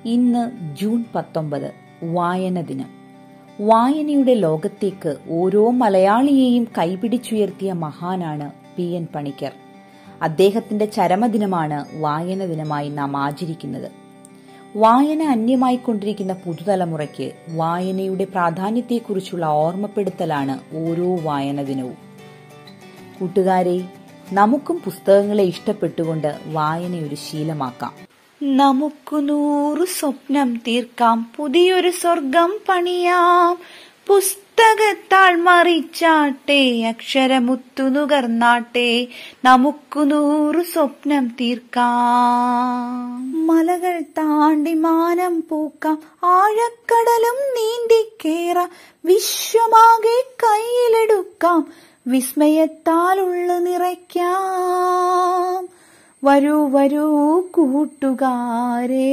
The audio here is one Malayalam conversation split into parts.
ഇന്ന് ജൂൺ പത്തൊമ്പത് വായന ദിനം വായനയുടെ ലോകത്തേക്ക് ഓരോ മലയാളിയെയും കൈപിടിച്ചുയർത്തിയ മഹാനാണ് പി എൻ പണിക്കർ അദ്ദേഹത്തിന്റെ ചരമദിനമാണ് വായന ദിനമായി നാം ആചരിക്കുന്നത് വായന അന്യമായിക്കൊണ്ടിരിക്കുന്ന പുതുതലമുറയ്ക്ക് വായനയുടെ പ്രാധാന്യത്തെക്കുറിച്ചുള്ള ഓർമ്മപ്പെടുത്തലാണ് ഓരോ വായന ദിനവും കൂട്ടുകാരെ നമുക്കും പുസ്തകങ്ങളെ ഇഷ്ടപ്പെട്ടുകൊണ്ട് വായനയൊരു ശീലമാക്കാം നമുക്കു നൂറു സ്വപ്നം തീർക്കാം പുതിയൊരു സ്വർഗം പണിയാം പുസ്തകത്താൾ മറിച്ചാട്ടെ അക്ഷരമുത്തു നുകർന്നാട്ടെ നമുക്കു നൂറു സ്വപ്നം തീർക്കാം മലകൾ താണ്ടി മാനം പൂക്കാം ആഴക്കടലും നീന്തിക്കേറാം വിശ്വമാകെ കയ്യിലെടുക്കാം വിസ്മയത്താൽ ഉള്ളു നിറയ്ക്കാം വരൂ വരൂ കൂട്ടുകാരേ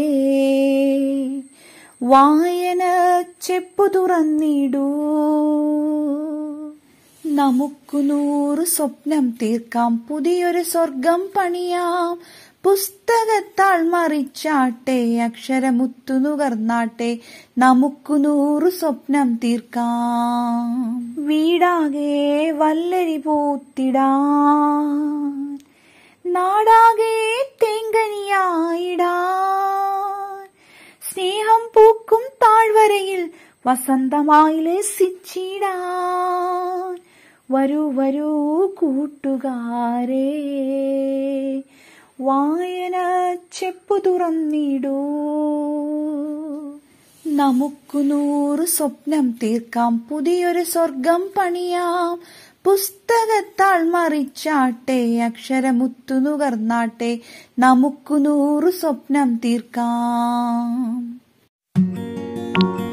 വായന ചെപ്പു തുറന്നിടൂ നമുക്കു നൂറ് സ്വപ്നം തീർക്കാം പുതിയൊരു സ്വർഗം പണിയാം പുസ്തകത്താൾ മറിച്ചാട്ടെ അക്ഷരമുത്തു നുകർന്നാട്ടെ നമുക്കു നൂറു സ്വപ്നം തീർക്കാം വീടാകെ വല്ലരി പൂത്തിടാൻ നാടാകെ തേങ്കനിയായിടാൻ സ്നേഹം പൂക്കും താഴ്വരയിൽ വസന്തമായി ലസിച്ചിടാൻ വരൂ വരൂ കൂട്ടുകാരേ വായന ചെപ്പു തുറന്നിടൂ നമുക്കു നൂറ് സ്വപ്നം തീർക്കാം പുതിയൊരു സ്വർഗം പണിയാം പുസ്തകത്താൾ മറിച്ചാട്ടെ അക്ഷരമുത്തു നുകർന്നാട്ടെ നമുക്കു നൂറ് സ്വപ്നം തീർക്കാം